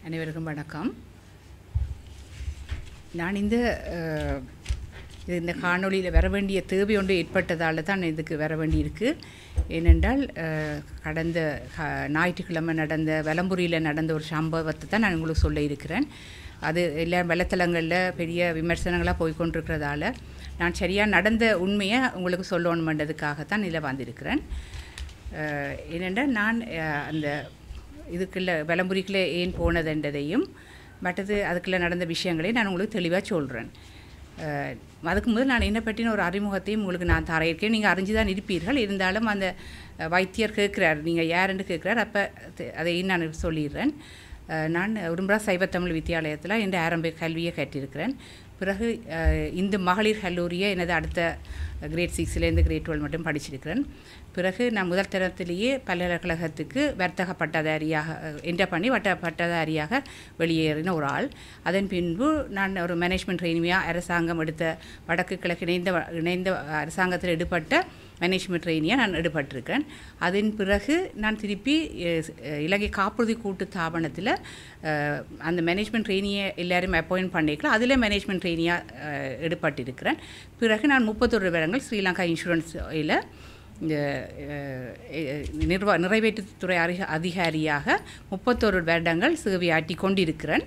அனைவருக்கும் வணக்கம் நான் இந்த அஹ், இது இந்த காணொளியில் வர வேண்டிய தேவை ஒன்று ஏற்பட்டதால் தான் இதுக்கு வர வேண்டியிருக்கு ஏனென்றால் அஹ், கடந்த க- ஞாயிற்றுக்கிழமை நடந்த வலம்புரியில் நடந்த ஒரு சம்பவத்தை தான் நான் உங்களுக்கு சொல்ல இருக்கிறேன் அது எல்லா வலைத்தளங்களில் பெரிய விமர்சனங்களாக போய் கொண்டிருக்கிறதால நான் சரியாக நடந்த உண்மையை உங்களுக்கு சொல்லணுமென்றதுக்காகத்தான் இதில் வந்திருக்கிறேன் அஹ், ஏனென்றால் நான் அஹ், அந்த இதுக்குள்ள விளம்புரிக்குள்ளே ஏன் போனதுன்றதையும் மற்றது அதுக்குள்ளே நடந்த விஷயங்களையும் நான் உங்களுக்கு தெளிவாக சொல்கிறேன் அதுக்கு முதல் நான் என்னை பற்றின ஒரு அறிமுகத்தையும் உங்களுக்கு நான் தர இருக்கேன் நீங்கள் அறிஞ்சு தான் இருப்பீர்கள் இருந்தாலும் அந்த அஹ், வைத்தியர் கேட்குறார் நீங்கள் யாருன்னு கேட்குறார் அப்போ அதையும் நான் சொல்லிடுறேன் அஹ், நான் உடும்பரா சைவத்தமிழ் வித்தியாலயத்தில் என்ற ஆரம்ப கல்வியை கற்றிருக்கிறேன் பிறகு அஹ், இந்து மகளிர் கல்லூரியை எனது அடுத்த கிரேட் சிக்ஸ்லேருந்து கிரேட் டுவெல் மட்டும் படிச்சிருக்கிறேன் பிறகு நான் முதல் தரத்திலேயே பல்கலைக்கழகத்துக்கு வர்த்தக பட்டதாரியாக அஹ், என்ற பண்ணி வட்ட பட்டதாரியாக வெளியேறின ஒரு ஆள் அதன் பின்பு நான் ஒரு மேனேஜ்மெண்ட் ட்ரெயினியாக அரசாங்கம் எடுத்த வடக்கு கிழக்கு இணைந்த வ- இணைந்த அரசாங்கத்தில் எடுப்பட்ட மேனேஜ்மெண்ட் ட்ரெயினியாக நான் எடுபட்டிருக்கிறேன் அதன் பிறகு நான் திருப்பி அஹ், ஸ்- அஹ், இலங்கை காப்புறுதி கூட்டு தாபனத்தில் அஹ், அந்த மேனேஜ்மெண்ட் ட்ரெயினியை எல்லாரும் அப்பாயிண்ட் பண்ணிக்கலாம் அதில் மேனேஜ்மெண்ட் ட்ரெயினியாக எடுப்பட்டிருக்கிறேன் பிறகு நான் முப்பத்தொரு வருடங்கள் ஸ்ரீலங்கா இன்சூரன்ஸில் இந்த அஹ், நிர்வா நிறைவேற்றுத்துறை அதிக அதிகாரியாக முப்பத்தொரு வருடங்கள் சேவையாற்றி கொண்டிருக்கிறேன்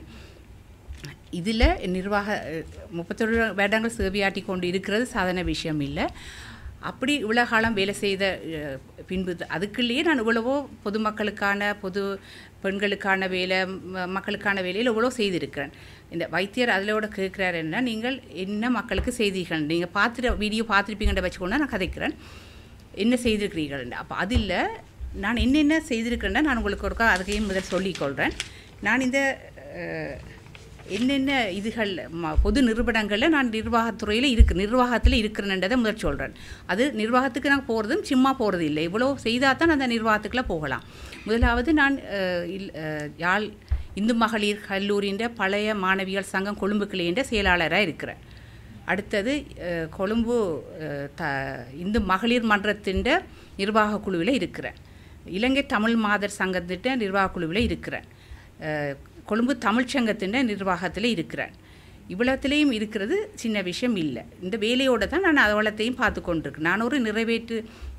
இதில் நிர்வாக அஹ், முப்பத்தொரு வருடங்கள் சேவையாற்றி கொண்டு இருக்கிறது சாதாரண விஷயம் இல்லை அப்படி இவ்வளோ காலம் வேலை செய்த அஹ், பின்பு த- அதுக்குள்ளேயே நான் இவ்வளவோ பொதுமக்களுக்கான பொது பெண்களுக்கான வேலை ம- மக்களுக்கான வேலையில் இவ்வளோ செய்திருக்கிறேன் இந்த வைத்தியர் அதிலோட கேட்குறாரு என்ன நீங்கள் என்ன மக்களுக்கு செய்தீர்கள் நீங்கள் பார்த்துட்டு வீடியோ பார்த்துருப்பீங்கன்ற வச்சுக்கொண்டு நான் கதைக்கிறேன் என்ன செய்திருக்கிறீர்கள் அப்போ அதில் நான் என்னென்ன செய்திருக்கிறேன்னா நான் உங்களுக்கு ஒருக்கா அதுக்கையும் முதல் சொல்லிக்கொள்கிறேன் நான் இந்த அஹ், என்னென்ன இதுகள் ம- பொது நிறுவனங்களில் நான் நிர்வாகத்துறையில் இருக்கு நிர்வாகத்தில் இருக்கிறேன்றதை முதல் சொல்கிறேன் அது நிர்வாகத்துக்கு நான் போகிறதும் சும்மா போகிறது இல்லை இவ்வளோ செய்தால் தான் அந்த நிர்வாகத்துக்குள்ளே போகலாம் முதலாவது நான் அஹ், இல்- அஹ், யாழ் இந்து மகளிர் கல்லூரின்ற பழைய மாணவிகள் சங்கம் கொழும்பு கிளைன்ற செயலாளராக இருக்கிறேன் அடுத்தது அஹ், கொழும்பு அஹ், த இந்து மகளிர் மன்றத்தின் நிர்வாக குழுவில் இருக்கிறேன் இலங்கை தமிழ் மாதர் சங்கத்திட்ட நிர்வாக குழுவில் இருக்கிறேன் அஹ், கொழும்பு தமிழ்ச்சங்கத்தின் நிர்வாகத்தில் இருக்கிறேன் இவ்வளத்துலேயும் இருக்கிறது சின்ன விஷயம் இல்லை இந்த வேலையோடு தான் நான் அவலத்தையும் பார்த்து கொண்டிருக்கேன் நான் ஒரு நிறைவேற்று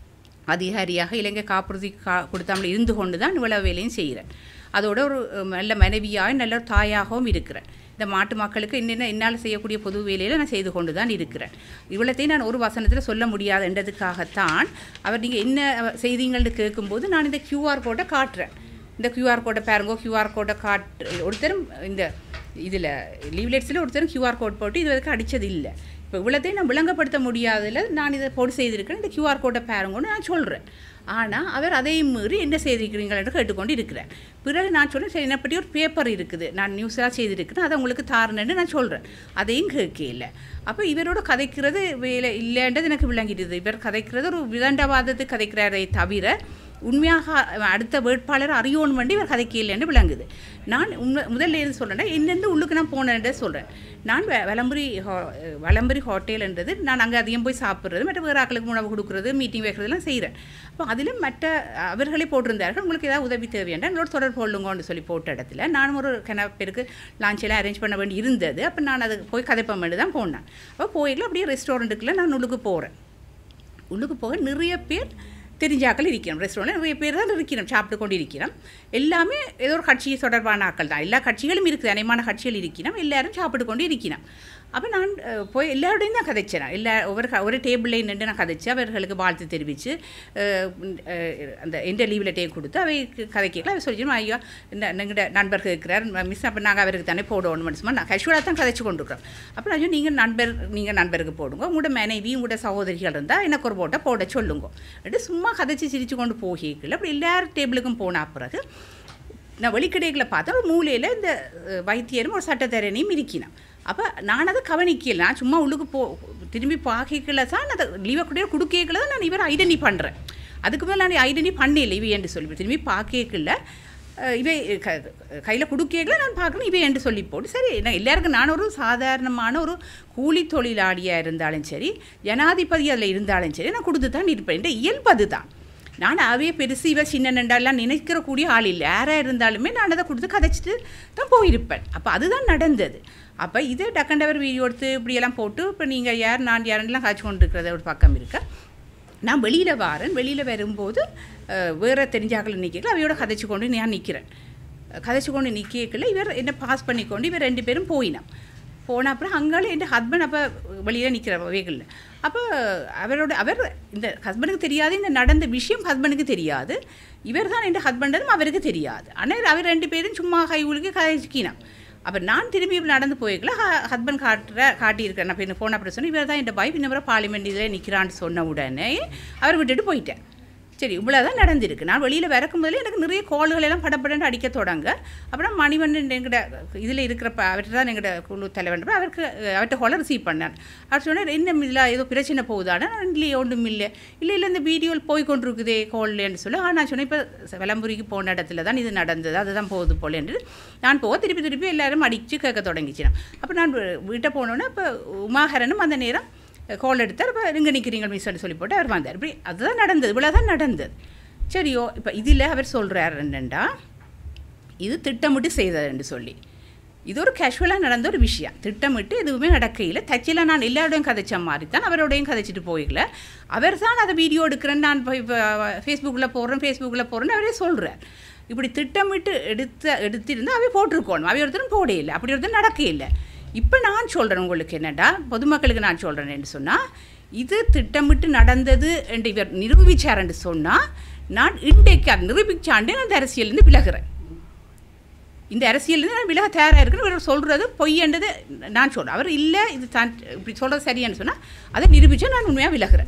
அதிகாரியாக இலங்கை காப்புறுதி கா கொடுத்தாமல் இருந்து கொண்டு தான் இவ்வளவு வேலையும் செய்கிறேன் அதோட ஒரு அஹ், நல்ல மனைவியாக நல்ல ஒரு தாயாகவும் இருக்கிறேன் இந்த மாட்டு மக்களுக்கு என்னென்ன என்னால் செய்யக்கூடிய பொது வேலையில் நான் செய்து கொண்டு தான் இருக்கிறேன் இவ்வளத்தையும் நான் ஒரு வசனத்தில் சொல்ல முடியாதுன்றதுக்காகத்தான் அவர் நீங்கள் என்ன செய்தீங்கள்னு கேட்கும்போது நான் இந்த கியூஆர் கோட்டை காட்டுறேன் இந்த கியூஆர் கோடை பாருங்கோ கியூஆர் கோடை காட்டு ஒருத்தரும் இந்த இதில் லீவ்லெட்ஸில் ஒருத்தரும் கியூஆர் கோட் போட்டு இது வரைக்கும் அடித்தது இல்லை இப்போ இவ்வளோத்தையும் நான் விளங்கப்படுத்த முடியாததில் நான் இதை போட்டு செய்திருக்கேன் இந்த கியூஆர் கோட்டை பாருங்கன்னு நான் சொல்கிறேன் ஆனால் அவர் அதையும் மீறி என்ன செய்திருக்கிறீங்கள் என்று கேட்டுக்கொண்டு இருக்கிறேன் பிறகு நான் சொல்கிறேன் சரி என்னை பற்றி ஒரு பேப்பர் இருக்குது நான் நியூஸாக செய்திருக்கிறேன் அதை உங்களுக்கு தாரணன்னு நான் சொல்கிறேன் அதையும் கேட்கல அப்போ இவரோட கதைக்கிறது வேலை இல்லைன்றது எனக்கு விளங்கிடுது இவர் கதைக்கிறது ஒரு விதண்டவாதத்து கதைக்கிறாரே தவிர உண்மையாக அடுத்த வேட்பாளர் அறியோன் வேண்டி இவர் கதைக்கலைன்னு விளங்குது நான் உண்மை முதல்ல இருந்து சொல்கிறேன் என்னென்று உள்ளுக்கு நான் போனேன்றதை சொல்கிறேன் நான் வெ- வலம்புரி ஹோ வலம்புரி ஹோட்டல்ன்றது நான் அங்கே அதிகம் போய் சாப்பிட்றது மற்ற வேறு ஆக்களுக்கு உணவு கொடுக்குறது மீட்டிங் வைக்கிறதுலாம் செய்கிறேன் அப்போ அதில் மற்ற அவர்களே போட்டிருந்தார்கள் உங்களுக்கு ஏதாவது உதவி தேவையாண்டா என்னோட தொடர்பு கொள்ளுங்கன்னு சொல்லி போட்ட இடத்துல நானும் ஒரு கன பேருக்கு lunch எல்லாம் அரேஞ்ச் பண்ண வேண்டி இருந்தது அப்போ நான் அது போய் கதைப்பம் வேண்டி தான் போனேன் அப்போ போயிடல அப்படியே ரெஸ்டாரண்ட்டுக்குள்ளே நான் உள்ளுக்கு போகிறேன் உள்ளுக்கு போக நிறைய பேர் தெரிஞ்சாக்கள் இருக்கிறோம் ரெஸ்டாரண்ட்டில் நிறைய பேர் தான் இருக்கிறோம் சாப்பிட்டு கொண்டு இருக்கிறோம் எல்லாமே ஏதோ ஒரு கட்சி தொடர்பான ஆக்கள் தான் எல்லா கட்சிகளும் இருக்குது அனைமான கட்சிகள் இருக்கிறோம் எல்லாரும் சாப்பிட்டு கொண்டு இருக்கிறோம் அப்போ நான் அஹ், போய் எல்லாரோடையும் தான் கதைச்சேன் எல்லா ஒவ்வொரு க- ஒரு டேபிளில் நின்று நான் கதைச்சு அவர்களுக்கு வாழ்த்து தெரிவித்து அந்த எந்த லீவ் லெட்டையும் கொடுத்து அவை கதைக்கலாம் அவை சொல்லிச்சு ஐயா இந்த எங்கள்கிட்ட நண்பர் இருக்கிறார் மிஸ் அப்போ நாங்கள் அவருக்கு தானே போடணும் சும்மா நான் கஷுவலாக தான் கதைச்சு கொண்டிருக்கிறோம் அப்போ நான் நீங்கள் நண்பர் நீங்கள் நண்பருக்கு போடுங்க உங்களோட மனைவி உங்களோட சகோதரிகள் இருந்தால் எனக்கு ஒரு போட்டை போட சொல்லுங்க அப்படி சும்மா கதைச்சு சிரித்து கொண்டு போகிக்கல அப்படி எல்லார் டேபிளுக்கும் போன பிறகு நான் வெளிக்கடைகளை பார்த்தா ஒரு மூலையில் இந்த அஹ், வைத்தியரும் ஒரு சட்டத்தரணியும் இருக்கினான் அப்போ நான் அதை கவனிக்கல நான் சும்மா உள்ளுக்கு போ திரும்பி பார்க்கல தான் அதை லீவை கூட கொடுக்கல தான் நான் இவரை ஐடென்டி பண்ணுறேன் அதுக்கு மேலே நான் ஐடென்டி பண்ணல இவை என்று சொல்லி திரும்பி பார்க்கல இவை க கையில் கொடுக்கல நான் பார்க்கணும் இவை என்று சொல்லி போட்டு சரி நான் எல்லாருக்கும் நான் ஒரு சாதாரணமான ஒரு கூலி தொழிலாளியாக இருந்தாலும் சரி ஜனாதிபதி அதில் இருந்தாலும் சரி நான் கொடுத்து தான் இருப்பேன் என்ற இயல்பு அதுதான் நான் அவைய பெருசு இவ சின்ன நண்டாலாம் நினைக்கிற கூடிய ஆள் இல்லை யாராக இருந்தாலுமே நான் அதை கொடுத்து கதைச்சிட்டு தான் போயிருப்பேன் அப்போ அதுதான் நடந்தது அப்போ இது டக்கண்டவர் வீடியோ எடுத்து இப்படியெல்லாம் போட்டு இப்போ நீங்கள் யார் நான் யாருன்னெலாம் காய்ச்சி கொண்டு இருக்கிறத ஒரு பக்கம் இருக்க நான் வெளியில் வாரேன் வெளியில் வரும்போது அஹ், வேற தெரிஞ்சாக்கள் நிற்கல அவையோட கதைச்சு கொண்டு நான் நிற்கிறேன் கதைச்சு கொண்டு நிற்கல இவர் என்ன பாஸ் பண்ணிக்கொண்டு இவர் ரெண்டு பேரும் போயினான் போன அப்புறம் அங்கால என் ஹஸ்பண்ட் அப்போ வெளியில் நிற்கிற வெஹிக்கிளில் அப்போ அவரோட அவர் இந்த ஹஸ்பண்டுக்கு தெரியாது இந்த நடந்த விஷயம் ஹஸ்பண்டுக்கு தெரியாது இவர் தான் என் ஹஸ்பண்டும் அவருக்கு தெரியாது ஆனால் அவர் ரெண்டு பேரும் சும்மா கை உலுக்கி கதைச்சிக்கினான் அப்போ நான் திரும்பி இப்படி நடந்து போய்க்கல ஹஸ்பண்ட் காட்டுற காட்டியிருக்கேன் நான் இப்போ ஃபோன் அப்புறம் சொன்னேன் இவர் தான் என் வைஃப் இந்த பார்லிமெண்ட் இதில் நிற்கிறான்னு சொன்ன உடனே அவர் விட்டுட்டு போயிட்டேன் சரி இவ்வளோ தான் நடந்திருக்கு நான் வெளியில் வரக்கும் முதல்ல எனக்கு நிறைய கால்கள் எல்லாம் படப்படன்னு அடிக்க தொடங்க அப்புறம் மணிவண்ணன் எங்கிட்ட இதில் இருக்கிறப்ப அவர்கிட்ட தான் எங்கிட்ட குழு தலைவன் அவருக்கு அஹ், அவர்கிட்ட கொலை ரிசீவ் பண்ணார் அவர் சொன்னார் என்ன இதில் ஏதோ பிரச்சனை போகுதானா இல்லையே ஒன்றும் இல்லை இல்லை இல்லை இந்த வீடியோவில் போய் கொண்டிருக்குதே கால்லேன்னு சொல்லி ஆ நான் சொன்னேன் இப்போ விளம்புரிக்கு போன இடத்துல தான் இது நடந்தது அதுதான் போகுது போல என்று நான் போக திருப்பி திருப்பி எல்லாரும் அடித்து கேட்க தொடங்கிச்சினேன் அப்போ நான் வீட்டை போனோன்னே இப்போ உமாகரனும் அந்த நேரம் கால் எடுத்தார் இப்போ எங்கே நிற்கிறீங்க மிஸ்ன்னு சொல்லி போட்டு அவர் வந்தார் இப்படி அதுதான் நடந்தது இவ்வளோ தான் நடந்தது சரியோ இப்போ இதில் அவர் சொல்கிறார் என்னென்னா இது திட்டமிட்டு செய்ததுன்னு சொல்லி இது ஒரு கேஷுவலாக நடந்த ஒரு விஷயம் திட்டமிட்டு எதுவுமே நடக்கையில் தச்சில நான் எல்லாரோடையும் கதைச்ச மாதிரி தான் அவரோடையும் கதைச்சிட்டு போயிக்கல அவர் தான் அதை வீடியோ எடுக்கிறேன்னு நான் இப்போ இப்போ ஃபேஸ்புக்கில் போடுறேன் ஃபேஸ்புக்கில் போடுறேன்னு அவரே சொல்கிறார் இப்படி திட்டமிட்டு எடுத்த எடுத்திருந்தால் அவை போட்டிருக்கணும் அவை ஒருத்தரும் போடே இல்லை அப்படி ஒருத்தர் நடக்க இல்லை இப்போ நான் சொல்கிறேன் உங்களுக்கு என்னடா பொதுமக்களுக்கு நான் சொல்கிறேன்னு சொன்னால் இது திட்டமிட்டு நடந்தது என்று இவர் நிரூபிச்சார் என்று சொன்னால் நான் இன்றைக்கு அது நிரூபிச்சாண்டே நான் இந்த அரசியலேருந்து விலகிறேன் இந்த அரசியலேருந்து நான் விலக தயாராக இருக்குன்னு இவர் சொல்கிறது பொய்யன்றது நான் சொல்கிறேன் அவர் இல்லை இது தான் இப்படி சொல்கிறது சரியான்னு சொன்னால் அதை நிரூபித்தா நான் உண்மையாக விலகிறேன்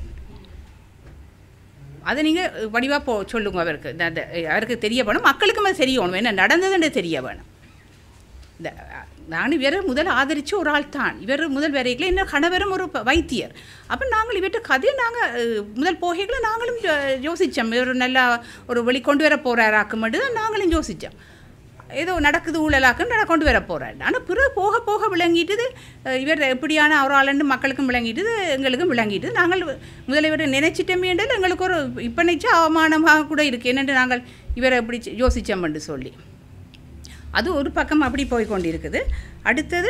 அதை நீங்கள் வடிவாக போ சொல்லுங்க அவருக்கு இந்த- அந்த அவருக்கு தெரிய வேணும் மக்களுக்கும் அது தெரியணும் என்ன நடந்ததுன்னு தெரிய வேணும் இந்த நான் இவர் முதல் ஆதரித்த ஒரு ஆள் தான் இவர் முதல் வரைக்கும் என்ன கணவரும் ஒரு ப- வைத்தியர் அப்போ நாங்கள் இவர்கிட்ட கதையை நாங்கள் முதல் போகைகளை நாங்களும் யோ- யோசிச்சோம் இவர் நல்லா ஒரு வழி கொண்டு வர போகிறாராக்கு மட்டும் தான் நாங்களும் யோசித்தோம் ஏதோ நடக்குது ஊழலாக்குன்னு நட கொண்டு வர போகிறார் ஆனால் பிறகு போக போக விளங்கிட்டுது அஹ், இவர் எப்படியான ஒரு ஆளுன்னு மக்களுக்கும் விளங்கிட்டுது எங்களுக்கும் விளங்கிட்டுது நாங்கள் முதல்ல இவர் நினைச்சிட்டோமேன்றது எங்களுக்கு ஒரு இப்போ நினச்சா அவமானமாக கூட இருக்குது என்னென்று நாங்கள் இவரை எப்படி யோசித்தோம்னு சொல்லி அது ஒரு பக்கம் அப்படி போய் கொண்டிருக்குது அடுத்தது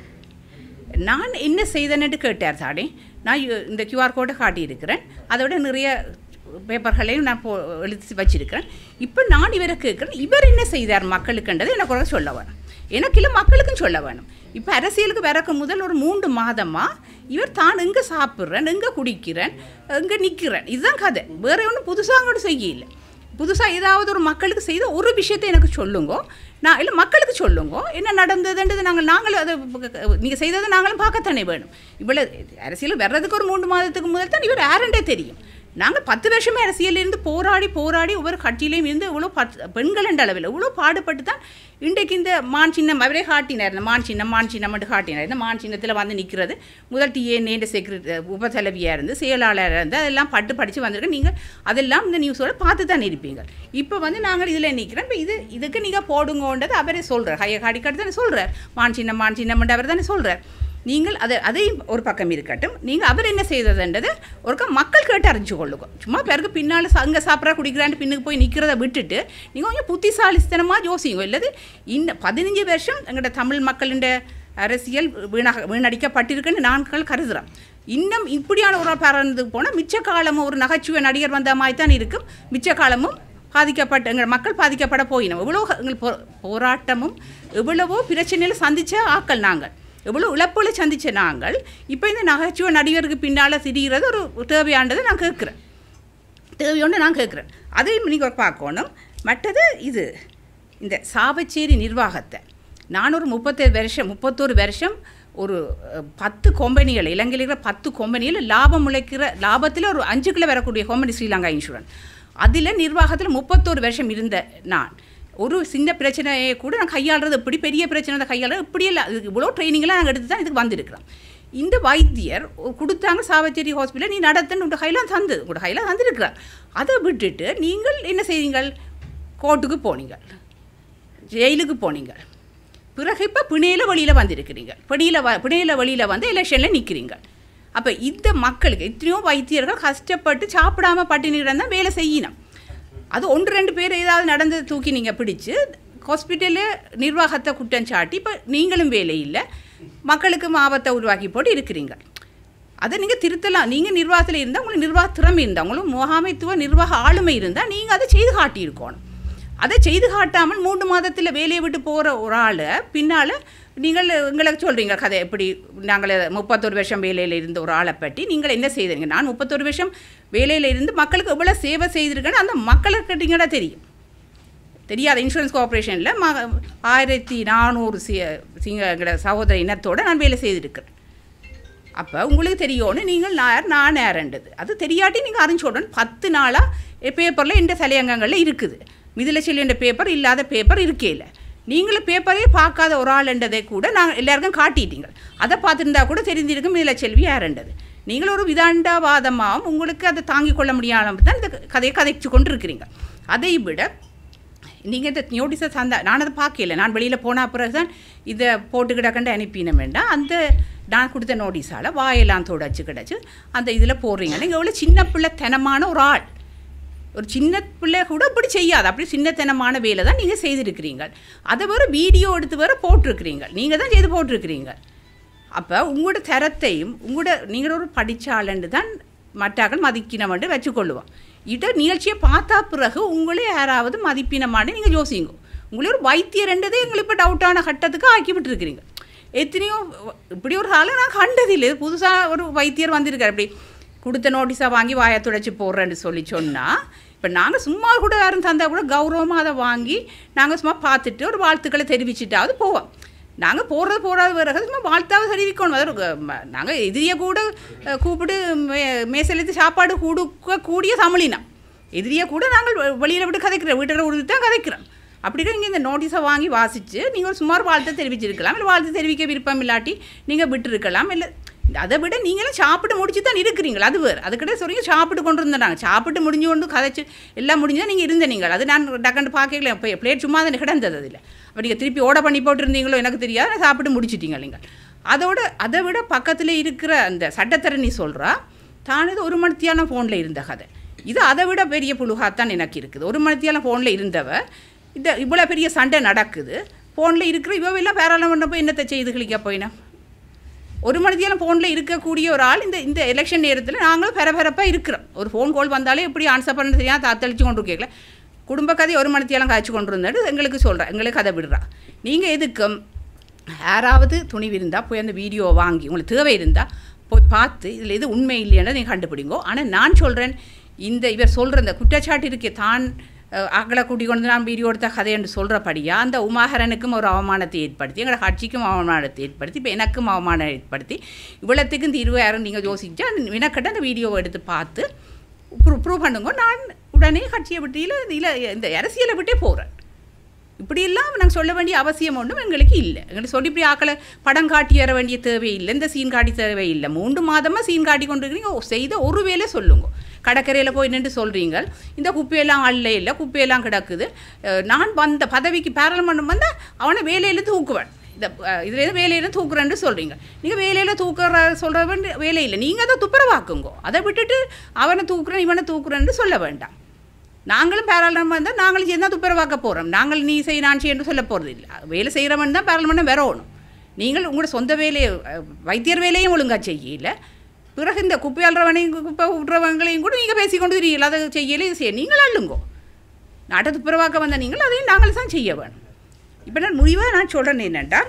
நான் என்ன செய்தேன்னு கேட்டார் தானே நான் யு- இந்த கியூஆர் கோடை காட்டியிருக்கிறேன் அதோட நிறைய பேப்பர்களையும் நான் போ எழுதி வச்சிருக்கிறேன் இப்போ நான் இவரை கேட்குறேன் இவர் என்ன செய்தார் மக்களுக்குன்றது எனக்கு ஒரு சொல்ல வேணும் எனக்கு இல்லை மக்களுக்கும் சொல்ல வேணும் இப்போ அரசியலுக்கு வரக்கு முதல் ஒரு மூன்று மாதமாக இவர் தான் எங்கே சாப்பிட்றேன் எங்கே குடிக்கிறேன் எங்கே நிற்கிறேன் இதுதான் கதை வேற ஒன்றும் புதுசாக கூட செய்யல புதுசாக ஏதாவது ஒரு மக்களுக்கு செய்த ஒரு விஷயத்தை எனக்கு சொல்லுங்க நான் இல்லை மக்களுக்கு சொல்லுங்க என்ன நடந்ததுன்றது நாங்கள் நாங்களும் அதை நீங்கள் செய்ததை நாங்களும் பார்க்கத்தானே வேணும் இவ்வளோ அரசியல் வர்றதுக்கு ஒரு மூன்று மாதத்துக்கு முதல் தான் இவர் யாருன்றே தெரியும் நாங்கள் பத்து வருஷமே அரசியலில் இருந்து போராடி போராடி ஒவ்வொரு கட்சியிலையும் இருந்து இவ்வளோ பத் பெண்கள் என்ற அளவில் இவ்வளோ பாடுபட்டு தான் இன்றைக்கு இந்த மான் சின்னம் அவரே காட்டினார் இந்த மான் சின்னம் மான் சின்னம் மட்டும் காட்டினார் இந்த மான் சின்னத்தில் வந்து நிற்கிறது முதல் டிஏ நேண்ட செக்ரட்டரி உபதலைவியாக இருந்து செயலாளராக இருந்து அதெல்லாம் பட்டு படித்து வந்திருக்கு நீங்கள் அதெல்லாம் இந்த நியூஸோட பார்த்து தான் இருப்பீங்க இப்போ வந்து நாங்கள் இதில் நிற்கிறோம் இப்போ இது இதுக்கு நீங்கள் போடுங்கன்றது அவரே சொல்கிறார் ஹைய காடிக்காட்டு தானே சொல்கிறார் மான் சின்னம் மான் சின்னம் அவர் தானே சொல்கிறார் நீங்கள் அதை அதையும் ஒரு பக்கம் இருக்கட்டும் நீங்கள் அவர் என்ன செய்ததுன்றது ஒருக்கா மக்கள் கேட்டு அறிஞ்சு கொள்ளுங்க சும்மா பிறகு பின்னால் அங்கே சாப்பிட்றா குடிக்கிறான்னு பின்னுக்கு போய் நிற்கிறத விட்டுட்டு நீங்கள் கொஞ்சம் புத்திசாலித்தனமாக யோசிங்க இல்லது இந்த பதினஞ்சு வருஷம் எங்களோட தமிழ் மக்களின் அரசியல் வீணாக வீணடிக்கப்பட்டிருக்குன்னு நாங்கள் கருதுகிறோம் இன்னும் இப்படியான ஒரு பறந்ததுக்கு போனால் மிச்ச காலமும் ஒரு நகைச்சுவை நடிகர் வந்த மாதிரி தான் இருக்கும் மிச்ச காலமும் பாதிக்கப்பட்ட எங்கள் மக்கள் பாதிக்கப்பட போயினோம் எவ்வளோ எங்கள் போ போராட்டமும் எவ்வளவோ பிரச்சனையில் சந்தித்த ஆக்கள் நாங்கள் எவ்வளோ இழப்புகளை சந்தித்த நாங்கள் இப்போ இந்த நகைச்சுவை நடிகருக்கு பின்னால் திரிகிறது ஒரு தேவையானதை நான் கேட்குறேன் தேவையோன்னு நான் கேட்குறேன் அதையும் நீங்கள் பார்க்கணும் மற்றது இது இந்த சாவச்சேரி நிர்வாகத்தை நான் ஒரு முப்பத்தேழு வருஷம் முப்பத்தோரு வருஷம் ஒரு அஹ், பத்து கொம்பனிகள் இலங்கையில் இருக்கிற பத்து கொம்பனியில் லாபம் உழைக்கிற லாபத்தில் ஒரு அஞ்சு கிலோ வரக்கூடிய கொம்பனி ஸ்ரீலங்கா இன்சூரன்ஸ் அதில் நிர்வாகத்தில் முப்பத்தோரு வருஷம் இருந்த நான் ஒரு சின்ன பிரச்சனையை கூட நான் கையாளுறது இப்படி பெரிய பிரச்சனை தான் கையாளுறது இப்படியே அதுக்கு இவ்வளோ ட்ரைனிங்லாம் நாங்கள் எடுத்து தான் இதுக்கு வந்திருக்கிறோம் இந்த வைத்தியர் கொடுத்தாங்க சாவச்சேரி ஹாஸ்பிட்டல் நீ நடத்துன்னு உங்கள் கையில் தந்தது உங்களோட கையில் தந்திருக்கிறார் அதை விட்டுட்டு நீங்கள் என்ன செய்தீங்கள் கோர்ட்டுக்கு போனீங்க ஜெயிலுக்கு போனீங்க பிறகு இப்போ பிணையில் வழியில் வந்திருக்கிறீங்க பிணையில் வ பிணையில் வழியில் வந்து எலெக்ஷனில் நிற்கிறீங்க அப்போ இந்த மக்களுக்கு எத்தனையோ வைத்தியர்கள் கஷ்டப்பட்டு சாப்பிடாம பட்டினி தான் வேலை செய்யணும் அது ஒன்று ரெண்டு பேர் ஏதாவது நடந்தது தூக்கி நீங்கள் பிடிச்சு ஹாஸ்பிட்டலில் நிர்வாகத்தை குற்றம் சாட்டி இப்போ நீங்களும் வேலை இல்லை மக்களுக்கு ஆபத்தை உருவாக்கி போட்டு இருக்கிறீங்க அதை நீங்கள் திருத்தலாம் நீங்கள் நிர்வாகத்தில் இருந்தால் உங்களுக்கு நிர்வாக திறமை இருந்தால் உங்களுக்கு முகாமைத்துவ நிர்வாக ஆளுமை இருந்தால் நீங்கள் அதை செய்து காட்டியிருக்கணும் அதை செய்து காட்டாமல் மூன்று மாதத்தில் வேலையை விட்டு போகிற ஒரு ஆளை பின்னால் நீங்கள் எங்களுக்கு சொல்கிறீங்க கதை எப்படி நாங்கள் முப்பத்தொரு வருஷம் வேலையில் இருந்த ஒரு ஆளை பற்றி நீங்கள் என்ன செய்தீங்க நான் முப்பத்தொரு வருஷம் வேலையில் இருந்து மக்களுக்கு எவ்வளோ சேவை செய்திருக்கேன்னு அந்த மக்களுக்கு கேட்டிங்கன்னா தெரியும் தெரியாத இன்சூரன்ஸ் கார்பரேஷனில் ம ஆயிரத்தி நானூறு சி சிங்கள சகோதர இனத்தோடு நான் வேலை செய்திருக்கிறேன் அப்போ உங்களுக்கு தெரியும்னு நீங்கள் நான் நான் நேரண்டது அது தெரியாட்டி நீங்கள் அறிஞ்சோடன் பத்து நாளாக பேப்பரில் இந்த தலையங்கங்களில் இருக்குது மிதில செல்லின்ற பேப்பர் இல்லாத பேப்பர் இருக்கேல நீங்களும் பேப்பரே பார்க்காத ஒரு ஆளுன்றதை கூட நாங்கள் எல்லாருக்கும் காட்டிட்டீங்க அதை பார்த்துருந்தா கூட தெரிஞ்சிருக்கும் மிதில செல்வி யாருண்டது நீங்கள் ஒரு விதாண்டவாதமாகவும் உங்களுக்கு அதை தாங்கிக் கொள்ள முடியாமல் தான் இந்த கதையை கதைச்சு கொண்டு இருக்கிறீங்க அதை விட நீங்கள் இந்த நோட்டீஸை சந்தா நான் அதை பார்க்கல நான் வெளியில் போன பிறகு தான் இதை போட்டு கிடக்கண்டு அனுப்பின வேண்டாம் அந்த நான் கொடுத்த நோட்டீஸால் வாயெல்லாம் தொடச்சு கிடச்சி அந்த இதில் போடுறீங்க நீங்கள் எவ்வளோ சின்ன பிள்ளை தனமான ஒரு ஆள் ஒரு சின்ன பிள்ளை கூட அப்படி செய்யாது அப்படி சின்னத்தனமான வேலை தான் நீங்கள் செய்திருக்கிறீங்க அதை வேறு வீடியோ எடுத்து வேறு போட்டிருக்கிறீங்க நீங்கள் தான் செய்து போட்டிருக்கிறீங்க அப்போ உங்களோட தரத்தையும் உங்களோட நீங்கள் ஒரு படித்தாளன்று தான் மற்றாக்கள் மதிக்கினவன்ட்டு வச்சுக்கொள்ளுவோம் இட நிகழ்ச்சியை பார்த்தா பிறகு உங்களே யாராவது மதிப்பினமான்னு நீங்கள் யோசிங்க உங்களே ஒரு வைத்தியர்ன்றதே எங்களுக்கு இப்போ டவுட்டான கட்டத்துக்கு ஆக்கி விட்டுருக்கிறீங்க எத்தனையோ இப்படி ஒரு ஆளை நான் கண்டதில்லை புதுசாக ஒரு வைத்தியர் வந்திருக்கார் அப்படி கொடுத்த நோட்டீஸாக வாங்கி வாயை துடைச்சி போடுறேன்னு சொல்லி சொன்னால் இப்போ நாங்கள் சும்மா கூட யாரும் தந்தால் கூட கௌரவமாக அதை வாங்கி நாங்கள் சும்மா பார்த்துட்டு ஒரு வாழ்த்துக்களை தெரிவிச்சிட்டாவது போவோம் நாங்கள் போடுறது போடாத பிறகு சும்மா வாழ்த்தாவது தெரிவிக்கணும் அதாவது நாங்கள் எதிரியை கூட அஹ், கூப்பிட்டு மே மேசலுக்கு சாப்பாடு கொடுக்க கூடிய தமிழினம் எதிரியை கூட நாங்கள் வெளியில் விட்டு கதைக்கிறோம் வீட்டில் விட்டு தான் கதைக்கிறோம் அப்படி நீங்கள் இந்த நோட்டீஸை வாங்கி வாசித்து நீங்கள் ஒரு சுமார் வாழ்த்தை தெரிவிச்சிருக்கலாம் இல்லை வாழ்த்து தெரிவிக்க விருப்பம் இல்லாட்டி நீங்கள் விட்டுருக்கலாம் இல்லை அதை விட நீங்களும் சாப்பிட்டு முடிச்சு தான் இருக்கிறீங்களா அது வேறு அதுக்கிட்ட சொல்றீங்க சாப்பிட்டு கொண்டு இருந்தாங்க சாப்பிட்டு முடிஞ்சு கொண்டு கதைச்சு எல்லாம் முடிஞ்சால் நீங்கள் இருந்த நீங்கள் அது நான் டக்குன்னு பார்க்கல இப்போ பிளேட் சும்மா தான் கிடந்தது அதில் அப்போ நீங்கள் திருப்பி ஓட பண்ணி போட்டிருந்தீங்களோ எனக்கு தெரியாது நான் சாப்பிட்டு முடிச்சிட்டீங்க நீங்கள் அதோட அதை விட பக்கத்தில் இருக்கிற அந்த சட்டத்தரணி சொல்கிறா தான் இது ஒரு மணித்தியான ஃபோனில் இருந்த கதை இது அதை விட பெரிய புழுகாத்தான் எனக்கு இருக்குது ஒரு மணித்தியான ஃபோனில் இருந்தவ இந்த இவ்வளோ பெரிய சண்டை நடக்குது ஃபோனில் இருக்கிற இவெல்லாம் பேராளமன்ற போய் என்னத்தை செய்து கிளிக்க போயினா ஒரு மணித்தியாலம் ஃபோனில் இருக்கக்கூடிய ஒரு ஆள் இந்த இந்த எலெக்ஷன் நேரத்தில் நாங்களும் பரபரப்பாக இருக்கிறோம் ஒரு ஃபோன் கால் வந்தாலே எப்படி ஆன்சர் பண்ண தெரியாது தாத்தளிச்சு கொண்டு கேட்கல குடும்ப கதை ஒரு மணித்தியாலம் காய்ச்சி கொண்டு இருந்தாரு எங்களுக்கு சொல்கிறேன் எங்களுக்கு கதை விடுறா நீங்கள் எதுக்கும் யாராவது துணிவு இருந்தால் போய் அந்த வீடியோ வாங்கி உங்களுக்கு தேவை இருந்தால் போய் பார்த்து இதில் எது உண்மை இல்லைன்னு நீங்கள் கண்டுபிடிங்கோ ஆனால் நான் சொல்கிறேன் இந்த இவர் சொல்கிற இந்த குற்றச்சாட்டு இருக்கே தான் அஹ், அகலை கூட்டி கொண்டு நான் வீடியோ எடுத்த கதை என்று சொல்கிறபடியா அந்த உமாகரனுக்கும் ஒரு அவமானத்தை ஏற்படுத்தி எங்களோட கட்சிக்கும் அவமானத்தை ஏற்படுத்தி இப்போ எனக்கும் அவமானம் ஏற்படுத்தி இவ்வளோத்துக்கும் தீர்வு யாரும் நீங்கள் யோசிச்சா வினக்கட்ட அந்த வீடியோவை எடுத்து பார்த்து ப்ரூவ் ப்ரூவ் பண்ணுங்க நான் உடனே கட்சியை விட்டு இல்லை இல்லை இந்த அரசியலை விட்டே போகிறேன் இப்படியெல்லாம் நாங்கள் சொல்ல வேண்டிய அவசியம் ஒன்றும் எங்களுக்கு இல்லை எங்களுக்கு சொல்லி இப்படி ஆக்களை படம் காட்டி வர வேண்டிய தேவையில்லை இந்த சீன் காட்டி தேவையில்லை மூன்று மாதமாக சீன் காட்டி கொண்டு இருக்கிறீங்க ஓ, செய்த ஒரு வேலை சொல்லுங்க கடற்கரையில் போய் நின்று சொல்கிறீங்க இந்த குப்பையெல்லாம் அள்ள இல்லை குப்பையெல்லாம் கிடக்குது அஹ், நான் வந்த பதவிக்கு பாராளுமன்றம் வந்தால் அவனை வேலையில் தூக்குவேன் இந்த இதில் வேலையில் தூக்குறேன்னு சொல்கிறீங்க நீங்கள் வேலையில் தூக்குற சொல்கிற வேண்டிய வேலை இல்லை நீங்கள் அதை துப்புரவாக்குங்கோ அதை விட்டுட்டு அவனை தூக்குறேன் இவனை தூக்குறேன்னு சொல்ல வேண்டாம் நாங்களும் பாராளுமன்றம் இருந்தால் நாங்களும் சேர்ந்து தான் துப்புரவாக்க போகிறோம் நாங்கள் நீ செய் நான் செய்யு சொல்ல போகிறது இல்லை வேலை செய்கிறவன் தான் பாராளுமன்றம் வரணும் நீங்கள் உங்களோட சொந்த வேலையை அஹ், வைத்தியர் வேலையும் ஒழுங்காக செய்யல பிறகு இந்த குப்பை அல்றவனையும் குப்பை விட்றவங்களையும் கூட நீங்கள் பேசிக்கொண்டு தெரியல அதை செய்யல இது செய்ய நீங்கள் அள்ளுங்கோ நாட்டை துப்புரவாக்க வந்த நீங்கள் அதையும் நாங்கள் தான் செய்ய வேணும் இப்போ நான் முடிவாக நான் சொல்கிறேன் என்னென்னா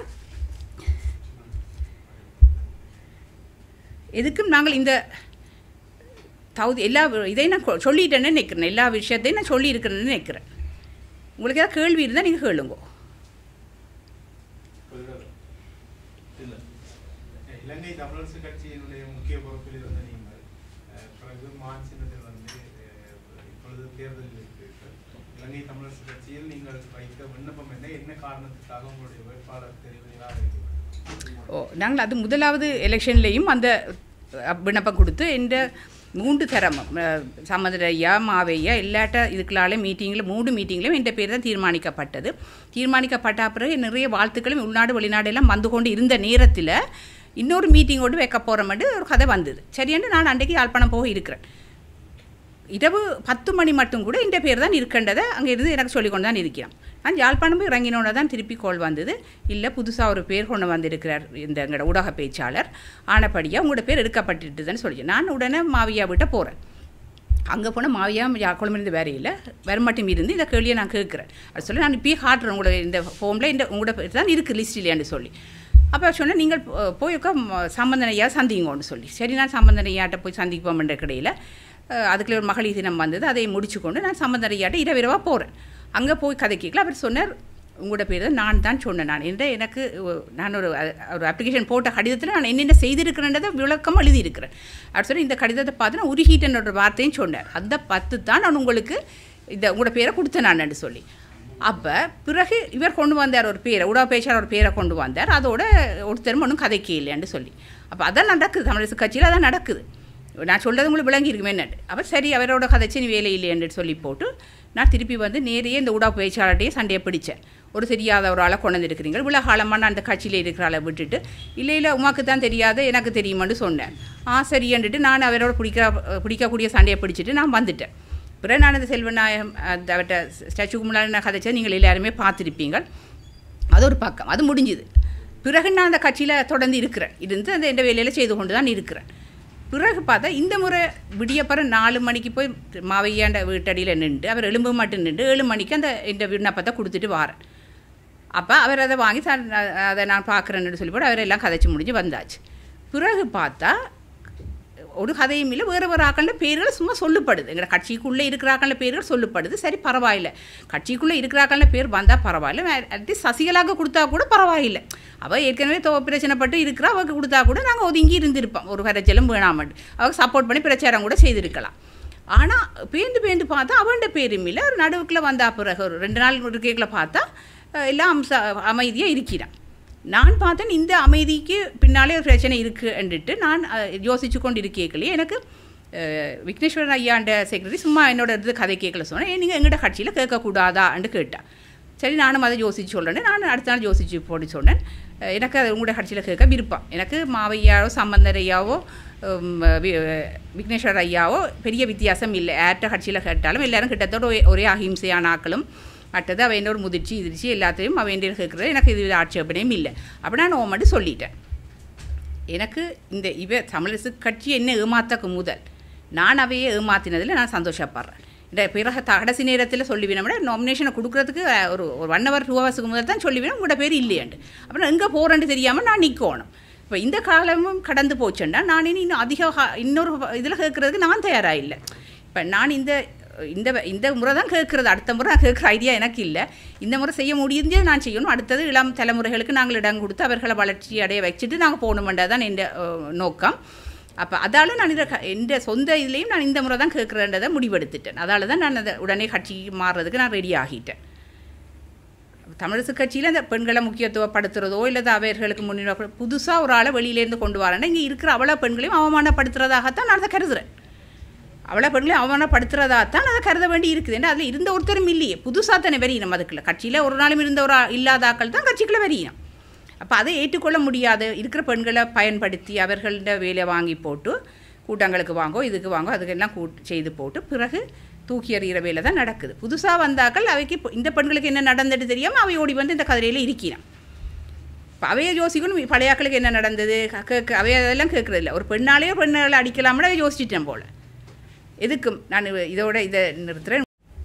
எதுக்கும் நாங்கள் இந்த தகுதி எல்லா இதையும் நான் கொ- சொல்லிட்டேன்னு நினைக்கிறேன் எல்லா விஷயத்தையும் நான் சொல்லியிருக்கிறேன்னு நினைக்கிறேன் உங்களுக்கு ஏதாவது கேள்வி இருந்தால் நீங்கள் கேளுங்க இல்ல. இலங்கை தமிழரசு கட்சியினுடைய முக்கிய பொறுப்பில் இருந்த நீங்கள் அஹ், பிறகு மான் சின்னத்தில் வந்து அஹ், இப்பொழுது தேர்தலில் இருக்கிறீர்கள் இலங்கை தமிழரசு கட்சியில் நீங்கள் வைத்த விண்ணப்பம் என்ன என்ன காரணத்துக்காக உங்களுடைய வேட்பாளர் தெரிவதாக இருக்கிறது ஓ நாங்கள் அது முதலாவது எலெக்ஷன்லேயும் அந்த அஹ், விண்ணப்பம் கொடுத்து இந்த மூன்று தரமும் அஹ், சமதரையா மாவையா எல்லாட்ட இதுக்களாலே மீட்டிங்கில் மூன்று மீட்டிங்லையும் என்ற பேர் தான் தீர்மானிக்கப்பட்டது தீர்மானிக்கப்பட்ட பிறகு நிறைய வாழ்த்துக்களும் உள்நாடு வெளிநாடு எல்லாம் வந்து கொண்டு இருந்த நேரத்தில் இன்னொரு மீட்டிங்கோடு வைக்க போகிற மாதிரி ஒரு கதை வந்தது சரியாண்டு நான் அன்றைக்கு யாழ்ப்பாணம் போக இருக்கிறேன் இரவு பத்து மணி மட்டும் கூட இந்த பேர் தான் இருக்கின்றதை அங்கே இருந்து எனக்கு சொல்லி கொண்டு தான் இருக்கிறான் நான் யாழ்ப்பாணம் போய் இறங்கினோட தான் திருப்பி கோல் வந்தது இல்லை புதுசாக ஒரு பேர் கொண்டு வந்திருக்கிறார் இந்த எங்களோட ஊடக பேச்சாளர் ஆனப்படியாக உங்களோட பேர் எடுக்கப்பட்டுட்டுதுன்னு சொல்லி நான் உடனே மாவியா விட்ட போகிறேன் அங்கே போனால் மாவியா யா குழம்பிருந்து வேற இல்லை வரமாட்டும் இருந்து இந்த கேள்வியை நான் கேட்குறேன் அது சொல்லி நான் இப்பயே காட்டுறேன் உங்களோட இந்த ஃபோமில் இந்த உங்களோட பேர் தான் இருக்குது லிஸ்ட் இல்லையான்னு சொல்லி அப்போ சொன்னேன் நீங்கள் போ- போய் உட்கா சம்பந்தனையா சந்திங்கோன்னு சொல்லி சரி நான் சம்பந்தனையாட்ட போய் சந்திப்போம்ன்ற கிடையில் அதுக்குள்ள ஒரு மகளிர் தினம் வந்தது அதை முடிச்சு கொண்டு நான் சம்பந்தனையாட்ட இரவிரவாக போகிறேன் அங்கே போய் கதை கேட்கல அவர் சொன்னார் உங்களோட பேர் தான் நான் தான் சொன்னேன் நான் என்ற எனக்கு ஒ- நான் ஒரு அ- ஒரு அப்ளிகேஷன் போட்ட கடிதத்தில் நான் என்னென்ன செய்திருக்கிறேன்றதை விளக்கமாக எழுதியிருக்கிறேன் அப்படி சொல்லி இந்த கடிதத்தை பார்த்து நான் உருகிட்டேன் ஒரு வார்த்தையும் சொன்னார் அந்த பத்து தான் நான் உங்களுக்கு இந்த உங்களோட பேரை கொடுத்தேன் நான் சொல்லி அப்போ பிறகு இவர் கொண்டு வந்தார் ஒரு பேரை உடா பேச்சாளர் ஒரு பேரை கொண்டு வந்தார் அதோட ஒருத்தரும் ஒன்றும் கதைக்கு இல்லைன்னு சொல்லி அப்போ அதான் நடக்குது தமிழரசு கட்சியில் அதான் நடக்குது நான் சொல்கிறது உங்களுக்கு விளங்கி இருக்குமே என்னட்டு அப்போ சரி அவரோட கதைச்சு நீ வேலை இல்லைன்னு சொல்லி போட்டு நான் திருப்பி வந்து நேரையே இந்த உடா பேச்சாளர்கிட்டயே சண்டையை பிடிச்சேன் ஒரு தெரியாத ஒரு ஆளை கொண்டு வந்துருக்கிறீங்க இவ்வளோ காலமாக நான் அந்த கட்சியில் இருக்கிற ஆளை விட்டுட்டு இல்லை இல்லை உமாக்கு தான் தெரியாத எனக்கு தெரியுமான்னு சொன்னேன் ஆ சரின்னுட்டு நான் அவரோட பிடிக்கிற பிடிக்கக்கூடிய சண்டையை பிடிச்சிட்டு நான் வந்துட்டேன் பிறகு நான் அந்த செல்வநாயகம் அந்த அவர்கிட்ட ஸ்டாச்சுக்கு முன்னாடி நான் கதைச்சதை நீங்கள் எல்லாருமே பார்த்துருப்பீங்க அது ஒரு பக்கம் அது முடிஞ்சுது பிறகு நான் அந்த கட்சியில் தொடர்ந்து இருக்கிறேன் இருந்து அந்த எந்த வேலையில் செய்து கொண்டு தான் இருக்கிறேன் பிறகு பார்த்தா இந்த முறை விடியப்பறம் நாலு மணிக்கு போய் மாவையாண்ட வீட்டடியில் நின்று அவர் எலும்பு மட்டும் நின்று ஏழு மணிக்கு அந்த இந்த விண்ணப்பத்தை கொடுத்துட்டு வாரேன் அப்போ அவர் அதை வாங்கி சார் அதை நான் பார்க்குறேன்னு சொல்லி போட்டு அவர் எல்லாம் கதைச்சு முடிஞ்சு வந்தாச்சு பிறகு பார்த்தா ஒரு கதையும் இல்லை வேறு வேறு ஆக்களில் பேர்கள் சும்மா சொல்லப்படுது எங்களை கட்சிக்குள்ளே இருக்கிற ஆக்களில் பேர்கள் சொல்லப்படுது சரி பரவாயில்லை கட்சிக்குள்ளே இருக்கிற ஆக்களில் பேர் வந்தால் பரவாயில்ல அட்லீஸ்ட் சசிகலாவுக்கு கொடுத்தா கூட பரவாயில்லை அவள் ஏற்கனவே தோ பிரச்சனைப்பட்டு இருக்கிறா அவளுக்கு கொடுத்தா கூட நாங்கள் ஒதுங்கி இருந்திருப்போம் ஒரு கரைச்சலும் வேணாமட்டு அவளுக்கு சப்போர்ட் பண்ணி பிரச்சாரம் கூட செய்திருக்கலாம் ஆனால் பேந்து பேந்து பார்த்தா அவன்ட பேரும் இல்லை ஒரு நடுவுக்குள்ள வந்தா பிறகு ஒரு ரெண்டு நாள் இருக்கைகளை பார்த்தா அஹ், எல்லாம் அம்ச அமைதியாக இருக்கிறான் நான் பார்த்தேன் இந்த அமைதிக்கு பின்னாலே ஒரு பிரச்சனை இருக்குன்னுட்டு நான் அஹ், யோசிச்சு கொண்டு இருக்கேக்கலையே எனக்கு அஹ், விக்னேஸ்வரன் ஐயாண்ட செக்ரட்டரி சும்மா என்னோட இது கதை கேட்கல சொன்னேன் ஏன் நீங்கள் எங்கள்கிட்ட கட்சியில் கேட்கக்கூடாதான்னு கேட்டா சரி நானும் அதை யோசிச்சு சொல்கிறேன் நான் அடுத்த நாள் யோசிச்சு போட்டு சொன்னேன் அஹ், எனக்கு அது உங்களோட கட்சியில் கேட்க விருப்பம் எனக்கு மாவையாவோ சம்பந்தர் ஐயாவோ உம், வி- விக்னேஸ்வர் ஐயாவோ பெரிய வித்தியாசம் இல்லை யார்கிட்ட கட்சியில் கேட்டாலும் எல்லாரும் கிட்டத்தட்ட ஒரே ஒரே அஹிம்சையான ஆக்களும் மற்றது அவன் ஒரு முதிர்ச்சி எதிர்ச்சி எல்லாத்தையும் அவன் கேட்குறது எனக்கு இது ஆட்சேபனையும் இல்லை அப்படி நான் ஓ மட்டும் சொல்லிட்டேன் எனக்கு இந்த இவ தமிழரசு கட்சி என்ன ஏமாத்தக்கு முதல் நான் அவையே ஏமாத்தினதில் நான் சந்தோஷப்படுறேன் இந்த பிறகு த- கடைசி நேரத்தில் சொல்லிவினோம்னா நாமினேஷனை கொடுக்குறதுக்கு அஹ், ஒரு ஒரு ஒன் ஹவர் டூ ஹவர்ஸுக்கு முதல் தான் சொல்லிவினோம் உங்களோட பேர் இல்லையாண்டு அப்புறம் எங்கே போகிறேன்னு தெரியாமல் நான் நிற்கணும் இப்போ இந்த காலமும் கடந்து போச்சுன்னா நான் இனி இன்னும் அதிக கா- இன்னொரு இதில் கேட்குறதுக்கு நான் தயாராக இல்லை இப்போ நான் இந்த இந்த இந்த முறை தான் கேட்குறது அடுத்த முறை நான் கேட்குற ஐடியா எனக்கு இல்லை இந்த முறை செய்ய முடிஞ்சே நான் செய்யணும் அடுத்தது இளம் தலைமுறைகளுக்கு நாங்கள் இடம் கொடுத்து அவர்களை வளர்ச்சி அடைய வச்சுட்டு நாங்கள் போகணுமென்றது தான் என் நோக்கம் அப்போ அதால் நான் இதை க- எந்த சொந்த இதுலேயும் நான் இந்த முறை தான் கேட்குறேன்றதை முடிவெடுத்துட்டேன் அதால் தான் நான் அதை உடனே கட்சிக்கு மாறுறதுக்கு நான் ரெடி ஆகிட்டேன் தமிழரசு கட்சியில் அந்த பெண்களை முக்கியத்துவப்படுத்துறதோ இல்லை அவர்களுக்கு முன்னிலை புதுசாக ஒரு ஆளை வெளியிலேருந்து கொண்டு வரேன்னா இங்கே இருக்கிற அவ்வளோ பெண்களையும் அவமானப்படுத்துறதாகத்தான் நான் அதை கருதுறேன் அவ்வளோ பெண்களையும் அவமானப்படுத்துறதா தான் அதை கருத வேண்டி இருக்குது ஏன்னா அதில் இருந்த ஒருத்தரும் இல்லையே புதுசாக தானே வெறியினம் அதுக்குள்ள கட்சியில் ஒரு நாளும் இருந்த ஒரு ஆ- இல்லாத ஆக்கள் தான் கட்சிக்குள்ளே வெறியினம் அப்போ அதை ஏற்றுக்கொள்ள முடியாது இருக்கிற பெண்களை பயன்படுத்தி அவர்கள்ட வேலையை வாங்கி போட்டு கூட்டங்களுக்கு வாங்கோ இதுக்கு வாங்கோ அதுக்கெல்லாம் கூட் செய்து போட்டு பிறகு தூக்கி எறிகிற வேலை தான் நடக்குது புதுசாக வந்தாக்கள் அவைக்கு இப்போ இந்த பெண்களுக்கு என்ன நடந்தது தெரியாமல் அவை ஓடி வந்து இந்த கதிரையில் இருக்கிறான் இப்போ அவையை யோசிக்கணும் பழையாக்களுக்கு என்ன நடந்தது கேட்க அவைய அதெல்லாம் கேட்குறது இல்லை ஒரு பெண்ணாலேயே பெண்களை அடிக்கலாம்னு யோசிச்சிட்டேன் போல் எதுக்கும் நான் இதோட இதை நிறுத்துறேன்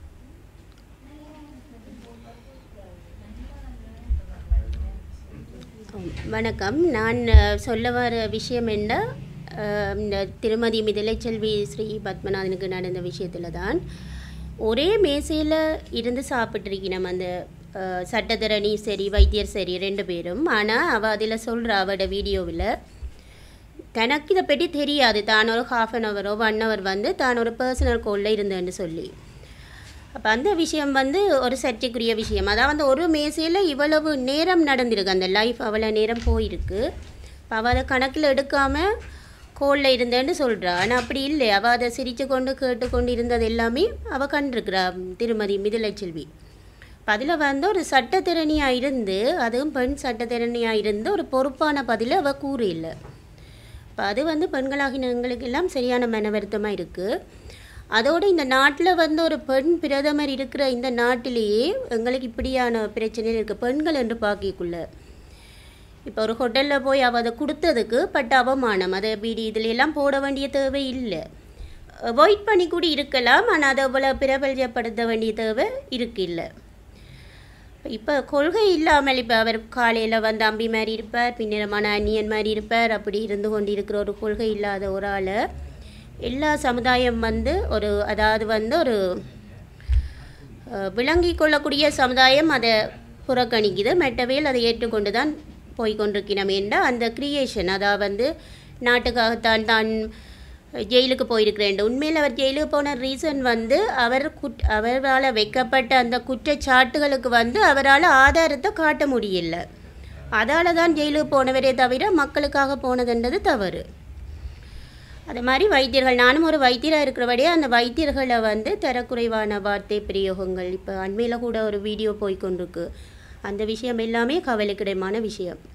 வணக்கம் நான் அஹ், சொல்ல வர விஷயம் என்ன அஹ், இந்த திருமதி மிதிலைச்செல்வி ஸ்ரீ பத்மநாதனுக்கு நடந்த விஷயத்தில் தான் ஒரே மேசையில் இருந்து சாப்பிட்ருக்கணும் அந்த அஹ், சட்டத்தரணி சரி வைத்தியர் சரி ரெண்டு பேரும் ஆனால் அவள் அதில் சொல்கிறா அவட வீடியோவில் தனக்கு இதை பற்றி தெரியாது தான் ஒரு ஹாஃப் அன் ஹவரோ ஒன் ஹவர் வந்து தான் ஒரு பர்சனல் கோலில் இருந்தேன்னு சொல்லி அப்போ அந்த விஷயம் வந்து ஒரு சர்ச்சைக்குரிய விஷயம் அதாவது வந்து ஒரு மேசையில் இவ்வளவு நேரம் நடந்திருக்கு அந்த லைஃப் அவ்வளோ நேரம் போயிருக்கு இப்போ அவள் அதை கணக்கில் எடுக்காமல் கோலில் இருந்தேன்னு சொல்கிறா ஆனால் அப்படி இல்லை அவள் அதை சிரித்து கொண்டு கேட்டுக்கொண்டு இருந்தது எல்லாமே அவள் கண்டிருக்கிறா திருமதி மிதிலைச்செல்வி இப்போ அதில் வந்து ஒரு சட்டத்திறனியாக இருந்து அதுவும் பெண் சட்டத்திறனியாக இருந்து ஒரு பொறுப்பான பதிலை அவள் கூறியில்லை இப்போ அது வந்து பெண்களாகின எங்களுக்கு எல்லாம் சரியான மன வருத்தமாக இருக்குது அதோடு இந்த நாட்டில் வந்து ஒரு பெண் பிரதமர் இருக்கிற இந்த நாட்டிலேயே எங்களுக்கு இப்படியான பிரச்சனைகள் இருக்குது பெண்கள் என்று பார்க்கக்குள்ள இப்போ ஒரு ஹோட்டலில் போய் அவ அதை கொடுத்ததுக்கு பட்ட அவமானம் அதை பீடி இதுல எல்லாம் போட வேண்டிய தேவை இல்லை அவாய்ட் பண்ணி கூட இருக்கலாம் ஆனால் அதை அவ்வளோ பிரபலப்படுத்த வேண்டிய தேவை இருக்கு இல்லை இப்போ கொள்கை இல்லாமல் இப்போ அவர் காலையில் வந்து அம்பி மாதிரி இருப்பார் பின்னிறமான அந்நியன் மாதிரி இருப்பார் அப்படி இருந்து கொண்டு இருக்கிற ஒரு கொள்கை இல்லாத ஒரு ஆளை எல்லா சமுதாயம் வந்து ஒரு அதாவது வந்து ஒரு அஹ், விளங்கிக் கொள்ளக்கூடிய சமுதாயம் அதை புறக்கணிக்குது மெட்டவேல் அதை ஏற்றுக்கொண்டு தான் போய் கொண்டிருக்கிறோம் என்ற அந்த கிரியேஷன் அதாவது வந்து நாட்டுக்காகத்தான் தான் ஜெயிலுக்கு போயிருக்கிறேன் உண்மையில் அவர் ஜெயிலுக்கு போன ரீசன் வந்து அவர் குட் அவரால் வைக்கப்பட்ட அந்த குற்றச்சாட்டுகளுக்கு வந்து அவரால் ஆதாரத்தை காட்ட முடியல அதால் தான் ஜெயிலுக்கு போனவரே தவிர மக்களுக்காக போனதுன்றது தவறு அது மாதிரி வைத்தியர்கள் நானும் ஒரு வைத்தியராக இருக்கிறபடியே அந்த வைத்தியர்களை வந்து தரக்குறைவான வார்த்தை பிரயோகங்கள் இப்போ அண்மையில் கூட ஒரு வீடியோ போய் கொண்டிருக்கு அந்த விஷயம் எல்லாமே கவலைக்கிடமான விஷயம்